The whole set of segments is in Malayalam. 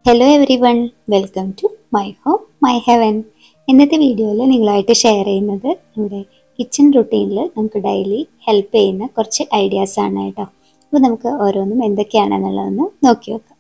hello everyone welcome to my home my heaven ഇന്നത്തെ വീഡിയോയിൽ നിങ്ങളായിട്ട് ഷെയർ ചെയ്യുന്നത് നമ്മുടെ കിച്ചൺ റുട്ടീനിൽ നമുക്ക് ഡെയിലി ഹെൽപ്പ് ചെയ്യുന്ന കുറച്ച് ഐഡിയാസ് ആണ് കേട്ടോ അപ്പോൾ നമുക്ക് ഓരോന്നും എന്തൊക്കെയാണെന്നുള്ളതൊന്ന് നോക്കി നോക്കാം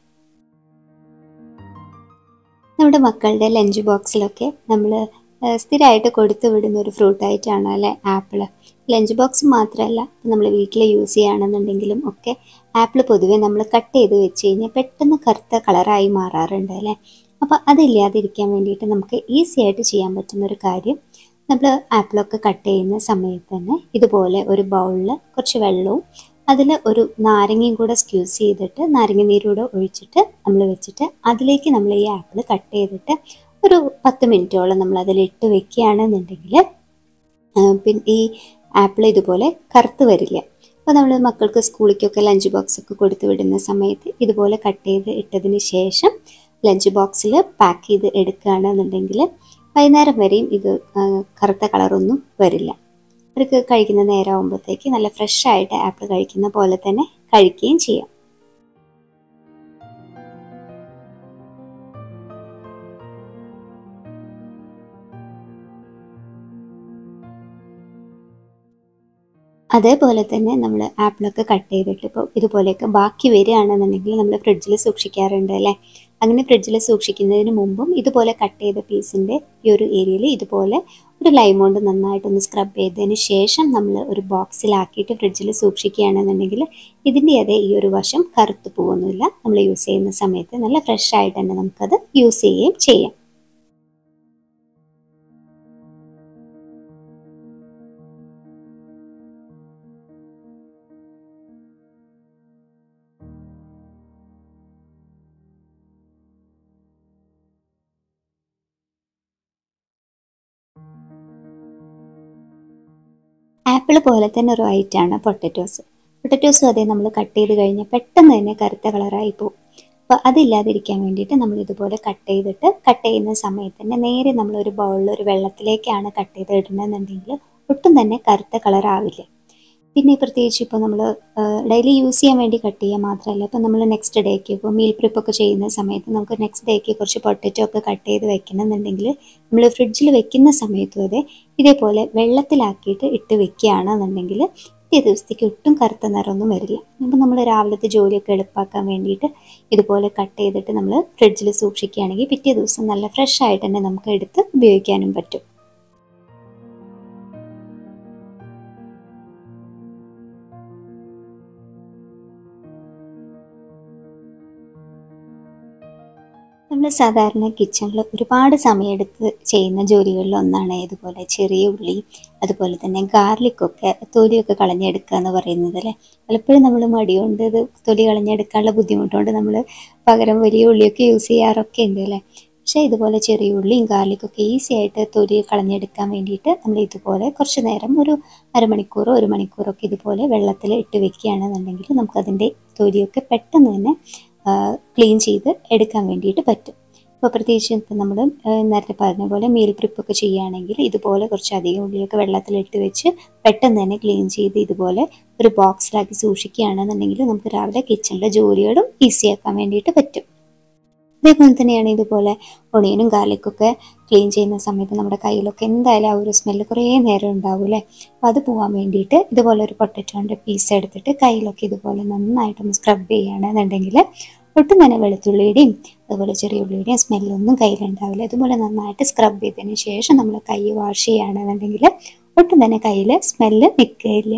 നമ്മുടെ മക്കളുടെ ലഞ്ച് ബോക്സിലൊക്കെ നമ്മൾ സ്ഥിരമായിട്ട് കൊടുത്തു വിടുന്ന ഒരു ഫ്രൂട്ടായിട്ടാണ് അല്ലേ ആപ്പിൾ ലഞ്ച് ബോക്സ് മാത്രമല്ല നമ്മൾ വീട്ടിൽ യൂസ് ചെയ്യുകയാണെന്നുണ്ടെങ്കിലും ഒക്കെ ആപ്പിൾ പൊതുവെ നമ്മൾ കട്ട് ചെയ്ത് വെച്ച് കഴിഞ്ഞാൽ പെട്ടെന്ന് കറുത്ത കളറായി മാറാറുണ്ട് അല്ലേ അപ്പോൾ അതില്ലാതിരിക്കാൻ വേണ്ടിയിട്ട് നമുക്ക് ഈസി ആയിട്ട് ചെയ്യാൻ പറ്റുന്ന ഒരു കാര്യം നമ്മൾ ആപ്പിളൊക്കെ കട്ട് ചെയ്യുന്ന സമയത്ത് തന്നെ ഇതുപോലെ ഒരു ബൗളിൽ കുറച്ച് വെള്ളവും അതിൽ ഒരു നാരങ്ങയും കൂടെ സ്ക്യൂസ് ചെയ്തിട്ട് നാരങ്ങ നീരൂടെ ഒഴിച്ചിട്ട് നമ്മൾ വെച്ചിട്ട് അതിലേക്ക് നമ്മൾ ഈ ആപ്പിൾ കട്ട് ചെയ്തിട്ട് ഒരു പത്ത് മിനിറ്റോളം നമ്മൾ അതിലിട്ട് വെക്കുകയാണെന്നുണ്ടെങ്കിൽ പിന്നെ ഈ ആപ്പിൾ ഇതുപോലെ കറുത്ത് വരില്ല അപ്പോൾ നമ്മൾ മക്കൾക്ക് സ്കൂളിലേക്കൊക്കെ ലഞ്ച് ബോക്സ് ഒക്കെ കൊടുത്തു വിടുന്ന സമയത്ത് ഇതുപോലെ കട്ട് ചെയ്ത് ഇട്ടതിന് ശേഷം ലഞ്ച് ബോക്സിൽ പാക്ക് ചെയ്ത് എടുക്കുകയാണെന്നുണ്ടെങ്കിൽ വൈകുന്നേരം വരെയും ഇത് കറുത്ത കളറൊന്നും വരില്ല അവർക്ക് കഴിക്കുന്ന നേരം ആകുമ്പോഴത്തേക്ക് നല്ല ഫ്രഷ് ആയിട്ട് ആപ്പിൾ കഴിക്കുന്ന പോലെ തന്നെ കഴിക്കുകയും ചെയ്യാം അതേപോലെ തന്നെ നമ്മൾ ആപ്പിളൊക്കെ കട്ട് ചെയ്തിട്ട് ഇപ്പോൾ ഇതുപോലെയൊക്കെ ബാക്കി വരികയാണെന്നുണ്ടെങ്കിൽ നമ്മൾ ഫ്രിഡ്ജിൽ സൂക്ഷിക്കാറുണ്ട് അല്ലേ അങ്ങനെ ഫ്രിഡ്ജിൽ സൂക്ഷിക്കുന്നതിന് മുമ്പും ഇതുപോലെ കട്ട് ചെയ്ത പീസിൻ്റെ ഈ ഒരു ഏരിയയിൽ ഇതുപോലെ ഒരു ലൈം കൊണ്ട് നന്നായിട്ടൊന്ന് സ്ക്രബ് ചെയ്തതിന് ശേഷം നമ്മൾ ഒരു ബോക്സിലാക്കിയിട്ട് ഫ്രിഡ്ജിൽ സൂക്ഷിക്കുകയാണെന്നുണ്ടെങ്കിൽ ഇതിൻ്റെ അതേ ഈ ഒരു വശം കറുത്ത് പോകുന്നില്ല നമ്മൾ യൂസ് ചെയ്യുന്ന സമയത്ത് നല്ല ഫ്രഷ് ആയിട്ട് തന്നെ നമുക്കത് യൂസ് ചെയ്യുകയും ചെയ്യാം ആപ്പിൾ പോലെ തന്നെ ഒരു ഐറ്റാണ് പൊട്ടറ്റോസ് പൊട്ടറ്റോസും അതേ നമ്മൾ കട്ട് ചെയ്ത് കഴിഞ്ഞാൽ പെട്ടെന്ന് തന്നെ കറുത്ത കളറായി പോകും അപ്പോൾ അതില്ലാതിരിക്കാൻ വേണ്ടിയിട്ട് നമ്മൾ ഇതുപോലെ കട്ട് ചെയ്തിട്ട് കട്ട് ചെയ്യുന്ന സമയത്ത് തന്നെ നേരെ നമ്മൾ ഒരു ബൗളിൽ ഒരു വെള്ളത്തിലേക്കാണ് കട്ട് ചെയ്ത് ഇടുന്നതെന്നുണ്ടെങ്കിൽ ഒട്ടും തന്നെ കറുത്ത കളറാവില്ല പിന്നെ പ്രത്യേകിച്ച് ഇപ്പോൾ നമ്മൾ ഡെയിലി യൂസ് ചെയ്യാൻ വേണ്ടി കട്ട് ചെയ്യുക മാത്രമല്ല ഇപ്പോൾ നമ്മൾ നെക്സ്റ്റ് ഡേക്ക് ഇപ്പോൾ മീൽ പ്രിപ്പ് ഒക്കെ ചെയ്യുന്ന സമയത്ത് നമുക്ക് നെക്സ്റ്റ് ഡേക്ക് കുറച്ച് പൊട്ടറ്റോ ഒക്കെ കട്ട് ചെയ്ത് വെക്കണമെന്നുണ്ടെങ്കിൽ നമ്മൾ ഫ്രിഡ്ജിൽ വെക്കുന്ന സമയത്തും അതെ ഇതേപോലെ വെള്ളത്തിലാക്കിയിട്ട് ഇട്ട് വെക്കുകയാണെന്നുണ്ടെങ്കിൽ പിറ്റേ ദിവസത്തേക്ക് ഒട്ടും കറുത്ത നിറമൊന്നും വരില്ല അപ്പോൾ നമ്മൾ രാവിലത്തെ ജോലിയൊക്കെ എളുപ്പമാക്കാൻ വേണ്ടിയിട്ട് ഇതുപോലെ കട്ട് ചെയ്തിട്ട് നമ്മൾ ഫ്രിഡ്ജിൽ സൂക്ഷിക്കുകയാണെങ്കിൽ പിറ്റേ ദിവസം നല്ല ഫ്രഷ് ആയിട്ട് തന്നെ നമുക്ക് എടുത്ത് ഉപയോഗിക്കാനും പറ്റും നമ്മൾ സാധാരണ കിച്ചണിൽ ഒരുപാട് സമയമെടുത്ത് ചെയ്യുന്ന ജോലികളിൽ ഒന്നാണ് ഇതുപോലെ ചെറിയ ഉള്ളി അതുപോലെ തന്നെ ഗാർലിക്കൊക്കെ തൊലിയൊക്കെ കളഞ്ഞെടുക്കുക എന്ന് പറയുന്നത് അല്ലേ പലപ്പോഴും നമ്മൾ മടികൊണ്ട് ഇത് തൊലി കളഞ്ഞെടുക്കാനുള്ള ബുദ്ധിമുട്ടുകൊണ്ട് നമ്മൾ പകരം വലിയ ഉള്ളിയൊക്കെ യൂസ് ചെയ്യാറൊക്കെ ഉണ്ട് അല്ലേ പക്ഷേ ഇതുപോലെ ചെറിയ ഉള്ളിയും ഗാർലിക്കൊക്കെ ഈസി ആയിട്ട് തൊലി കളഞ്ഞെടുക്കാൻ വേണ്ടിയിട്ട് നമ്മൾ ഇതുപോലെ കുറച്ച് നേരം ഒരു അരമണിക്കൂറോ ഒരു മണിക്കൂറോ ഒക്കെ ഇതുപോലെ വെള്ളത്തിൽ ഇട്ട് വെക്കുകയാണെന്നുണ്ടെങ്കിൽ നമുക്കതിൻ്റെ തൊലിയൊക്കെ പെട്ടെന്ന് തന്നെ ക്ലീൻ ചെയ്ത് എടുക്കാൻ വേണ്ടിയിട്ട് പറ്റും അപ്പോൾ പ്രത്യേകിച്ച് ഇപ്പം നമ്മൾ നേരത്തെ പറഞ്ഞ പോലെ മീൽ പ്രിപ്പൊക്കെ ചെയ്യുകയാണെങ്കിൽ ഇതുപോലെ കുറച്ച് അധികം ഉള്ളിയൊക്കെ വെള്ളത്തിലിട്ട് വെച്ച് പെട്ടെന്ന് തന്നെ ക്ലീൻ ചെയ്ത് ഇതുപോലെ ഒരു ബോക്സിലാക്കി സൂക്ഷിക്കുകയാണെന്നുണ്ടെങ്കിൽ നമുക്ക് രാവിലെ കിച്ചണിലെ ജോലികളും ഈസി ആക്കാൻ വേണ്ടിയിട്ട് പറ്റും അതേപോലെ തന്നെയാണ് ഇതുപോലെ ഒണിയനും ഗാർലിക്കൊക്കെ ക്ലീൻ ചെയ്യുന്ന സമയത്ത് നമ്മുടെ കയ്യിലൊക്കെ എന്തായാലും ആ ഒരു സ്മെല്ല് കുറേ നേരം ഉണ്ടാവും അല്ലേ അപ്പോൾ അത് പോകാൻ വേണ്ടിയിട്ട് ഇതുപോലെ ഒരു പൊട്ടറ്റോൻ്റെ പീസ് എടുത്തിട്ട് കയ്യിലൊക്കെ ഇതുപോലെ നന്നായിട്ടൊന്ന് സ്ക്രബ് ചെയ്യുകയാണെന്നുണ്ടെങ്കിൽ ഒട്ടും തന്നെ വെളുത്തുള്ളിയുടെയും അതുപോലെ ചെറിയ ഉള്ളിയുടെയും സ്മെല്ലൊന്നും കയ്യിലുണ്ടാവില്ല ഇതുപോലെ നന്നായിട്ട് സ്ക്രബ് ചെയ്തതിന് ശേഷം നമ്മൾ കൈ വാഷ് ചെയ്യുകയാണെന്നുണ്ടെങ്കിൽ ഒട്ടും തന്നെ കയ്യിൽ സ്മെല്ല് നിൽക്കുകയില്ല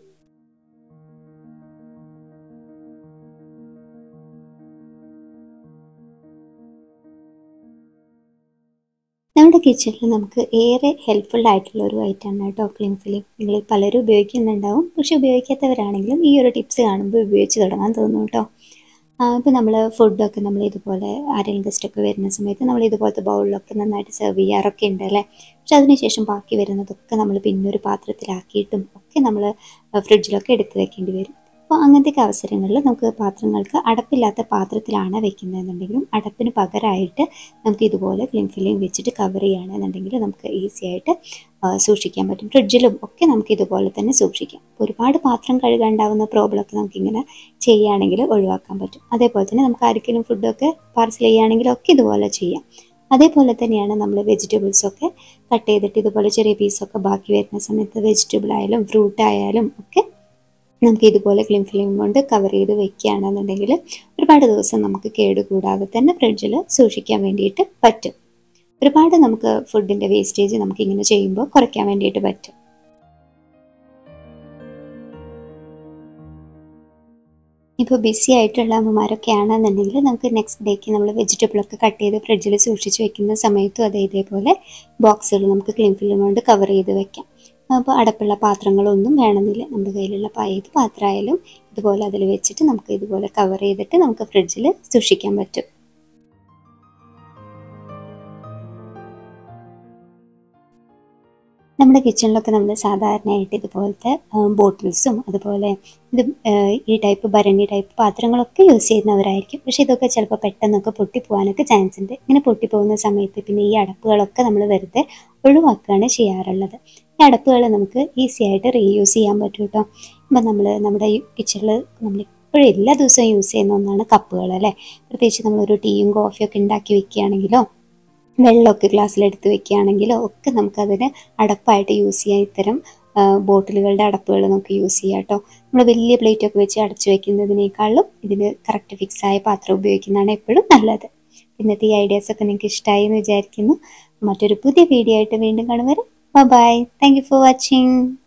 നമ്മുടെ കിച്ചണിൽ നമുക്ക് ഏറെ ഹെൽപ്ഫുൾ ആയിട്ടുള്ള ഒരു ഐറ്റമാണ് കേട്ടോ ക്ലീൻ ഫിലിം നിങ്ങൾ പലരും ഉപയോഗിക്കുന്നുണ്ടാവും പക്ഷെ ഉപയോഗിക്കാത്തവരാണെങ്കിലും ഈ ഒരു ടിപ്സ് കാണുമ്പോൾ ഉപയോഗിച്ച് തുടങ്ങാൻ തോന്നും കേട്ടോ ഇപ്പോൾ നമ്മൾ ഫുഡൊക്കെ നമ്മൾ ഇതുപോലെ ആരെങ്കിലും ഗസ്റ്റൊക്കെ വരുന്ന സമയത്ത് നമ്മൾ ഇതുപോലത്തെ ബൗളിലൊക്കെ നന്നായിട്ട് സെർവ് ചെയ്യാറൊക്കെ ഉണ്ട് അല്ലേ പക്ഷെ അതിനുശേഷം ബാക്കി വരുന്നതൊക്കെ നമ്മൾ പിന്നെ ഒരു പാത്രത്തിലാക്കിയിട്ടും ഒക്കെ നമ്മൾ ഫ്രിഡ്ജിലൊക്കെ എടുത്ത് വെക്കേണ്ടി വരും അപ്പോൾ അങ്ങനത്തെയൊക്കെ അവസരങ്ങളിൽ നമുക്ക് പാത്രങ്ങൾക്ക് അടപ്പില്ലാത്ത പാത്രത്തിലാണ് വെക്കുന്നതെന്നുണ്ടെങ്കിലും അടപ്പിന് പകരമായിട്ട് നമുക്ക് ഇതുപോലെ ക്ലീൻ ഫില്ലിങ് വെച്ചിട്ട് കവർ ചെയ്യുകയാണെന്നുണ്ടെങ്കിൽ നമുക്ക് ഈസി ആയിട്ട് ആ, സൂക്ഷിക്കാൻ പറ്റും ഫ്രിഡ്ജിലും ഒക്കെ നമുക്ക് ഇതുപോലെ തന്നെ സൂക്ഷിക്കാം അപ്പോൾ ഒരുപാട് പാത്രം കഴുകാണ്ടാവുന്ന പ്രോബ്ലമൊക്കെ നമുക്കിങ്ങനെ ചെയ്യുകയാണെങ്കിൽ ഒഴിവാക്കാൻ പറ്റും അതേപോലെ തന്നെ നമുക്ക് ആർക്കെങ്കിലും ഫുഡൊക്കെ പാർസൽ ചെയ്യുകയാണെങ്കിലും ഒക്കെ ഇതുപോലെ ചെയ്യാം അതേപോലെ തന്നെയാണ് നമ്മൾ വെജിറ്റബിൾസ് ഒക്കെ കട്ട് ചെയ്തിട്ട് ഇതുപോലെ ചെറിയ പീസൊക്കെ ബാക്കി വരുന്ന സമയത്ത് വെജിറ്റബിൾ ആയാലും ഫ്രൂട്ട് ആയാലും ഒക്കെ നമുക്ക് ഇതുപോലെ ക്ലിം ഫിലിം കൊണ്ട് കവർ ചെയ്ത് വെക്കുകയാണെന്നുണ്ടെങ്കിൽ ഒരുപാട് ദിവസം നമുക്ക് കേടുകൂടാതെ തന്നെ ഫ്രിഡ്ജിൽ സൂക്ഷിക്കാൻ വേണ്ടിയിട്ട് പറ്റും ഒരുപാട് നമുക്ക് ഫുഡിൻ്റെ വേസ്റ്റേജ് നമുക്ക് ഇങ്ങനെ ചെയ്യുമ്പോൾ കുറയ്ക്കാൻ വേണ്ടിയിട്ട് പറ്റും ഇപ്പോൾ ബിസി ആയിട്ടുള്ള അമ്മമാരൊക്കെ ആണെന്നുണ്ടെങ്കിൽ നമുക്ക് നെക്സ്റ്റ് ഡേക്ക് നമ്മൾ വെജിറ്റബിളൊക്കെ കട്ട് ചെയ്ത് ഫ്രിഡ്ജിൽ സൂക്ഷിച്ച് വെക്കുന്ന സമയത്തും അതേ ഇതേപോലെ ബോക്സുകൾ നമുക്ക് ക്ലീൻ ഫിലിം കൊണ്ട് കവർ ചെയ്ത് വെക്കാം അപ്പോൾ അടപ്പുള്ള പാത്രങ്ങളൊന്നും വേണമെന്നില്ല നമ്മുടെ കയ്യിലുള്ള പ- ഏത് പാത്രമായാലും ഇതുപോലെ അതിൽ വെച്ചിട്ട് നമുക്ക് ഇതുപോലെ കവർ ചെയ്തിട്ട് നമുക്ക് ഫ്രിഡ്ജിൽ സൂക്ഷിക്കാൻ പറ്റും നമ്മുടെ കിച്ചണിലൊക്കെ നമ്മൾ സാധാരണയായിട്ട് ഇതുപോലത്തെ ബോട്ടിൽസും അതുപോലെ ഇത് ആ, ഈ ടൈപ്പ് ഭരണി ടൈപ്പ് പാത്രങ്ങളൊക്കെ യൂസ് ചെയ്യുന്നവരായിരിക്കും പക്ഷേ ഇതൊക്കെ ചിലപ്പോൾ പെട്ടെന്നൊക്കെ പൊട്ടിപ്പോകാനൊക്കെ ചാൻസ് ഉണ്ട് ഇങ്ങനെ പൊട്ടിപ്പോകുന്ന സമയത്ത് പിന്നെ ഈ അടപ്പുകളൊക്കെ നമ്മൾ വെറുതെ ഒഴിവാക്കുകയാണ് ചെയ്യാറുള്ളത് ഈ അടപ്പുകൾ നമുക്ക് ഈസി ആയിട്ട് റീയൂസ് ചെയ്യാൻ പറ്റും കേട്ടോ ഇപ്പം നമ്മൾ നമ്മുടെ കിച്ചണിൽ നമ്മൾ ഇപ്പോഴും എല്ലാ ദിവസവും യൂസ് ചെയ്യുന്ന ഒന്നാണ് കപ്പുകൾ അല്ലേ പ്രത്യേകിച്ച് നമ്മളൊരു ടീയും കോഫിയൊക്കെ ഉണ്ടാക്കി വെക്കുകയാണെങ്കിലോ വെള്ളമൊക്കെ ഗ്ലാസ്സിലെടുത്ത് വെക്കുകയാണെങ്കിലോ ഒക്കെ നമുക്കതിന് അടപ്പായിട്ട് യൂസ് ചെയ്യാം ഇത്തരം ആ, ബോട്ടിലുകളുടെ അടപ്പുകൾ നമുക്ക് യൂസ് ചെയ്യാം കേട്ടോ നമ്മൾ വലിയ പ്ലേറ്റ് ഒക്കെ വെച്ച് അടച്ചു വെക്കുന്നതിനേക്കാളും ഇതിന് കറക്റ്റ് ഫിക്സ് ആയ പാത്രം ഉപയോഗിക്കുന്നതാണ് എപ്പോഴും നല്ലത് ഇന്നത്തെ ഈ ഐഡിയാസ് ഒക്കെ നിങ്ങൾക്ക് ഇഷ്ടമായി എന്ന് വിചാരിക്കുന്നു മറ്റൊരു പുതിയ വീഡിയോ ആയിട്ട് വീണ്ടും കാണുവരെ bye thank you for watching